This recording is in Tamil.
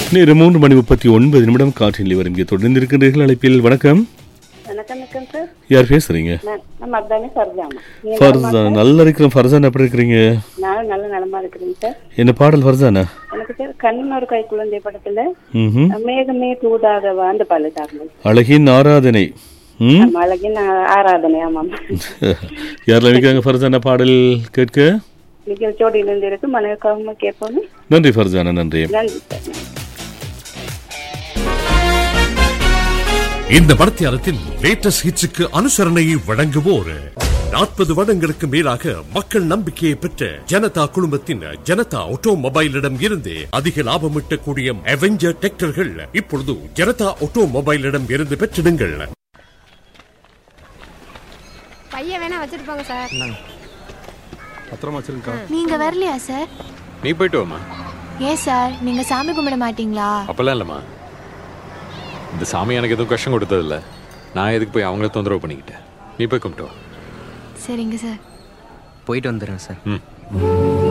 நேரம் மூன்று மணி முப்பத்தி ஒன்பது நிமிடம் காற்றில் வரும் இங்கே தொடர்ந்து இருக்கின்றீர்கள் அழைப்பில் வணக்கம் வணக்கம் வணக்கம் சார் யார் பேசுறீங்க நான் நான் மர்தானே ஃபர்ஜாமா நீங்க ஃபர்சான் நல்லா இருக்கிற ஃபர்சான் எப்படி இருக்கிறீங்க நானும் நல்ல நலமா இருக்கிறேங்க சார் என்ன பாடல் ஃபர்சானா எனக்கு சார் கண்ணொரு கை குழந்தை படத்துல ம்ஹும். மேகமே தூதாக அந்த பால சார்ந்தது அழகின் ஆராதனை ம் ஆமா அழகின் ஆ- ஆராதனை ஆமாம் யாரெல்லாம் இருக்காங்க ஃபர்சான பாடல் கேட்க நிகழ்ச்சியோடு இணைந்து இருக்கு மனைவிக்காகவும் கேட்போம் நன்றி ஃபர்சானா நன்றி நன்றி சார் இந்த மடத்தியாரத்தின் லேட்டஸ்ட் ஹிட்ஸுக்கு அனுசரணையை வழங்குவோர் நாற்பது வருடங்களுக்கு மேலாக மக்கள் நம்பிக்கையை பெற்ற ஜனதா குழுமத்தின் ஜனதா ஆட்டோமொபைலிடம் இருந்து அதிக லாபம் ஈட்டக்கூடிய அவெஞ்சர் டிராக்டர்கள் இப்பொழுது ஜனதா ஆட்டோமொபைலிடம் இருந்து பெற்றிடுங்கள் பையன் வேணா வச்சுட்டு போங்க சார் பத்திரமா வச்சிருக்கா நீங்க வரலையா சார் நீ போயிட்டு வாமா ஏன் சார் நீங்க சாமி கும்பிட மாட்டீங்களா அப்பெல்லாம் இல்லைம்மா இந்த சாமி எனக்கு எதுவும் கஷ்டம் கொடுத்ததில்ல நான் எதுக்கு போய் அவங்கள தொந்தரவு பண்ணிக்கிட்டேன் நீ போய் கும்பிட்டு வா சரிங்க சார் போயிட்டு வந்துடுறேன் சார் ம்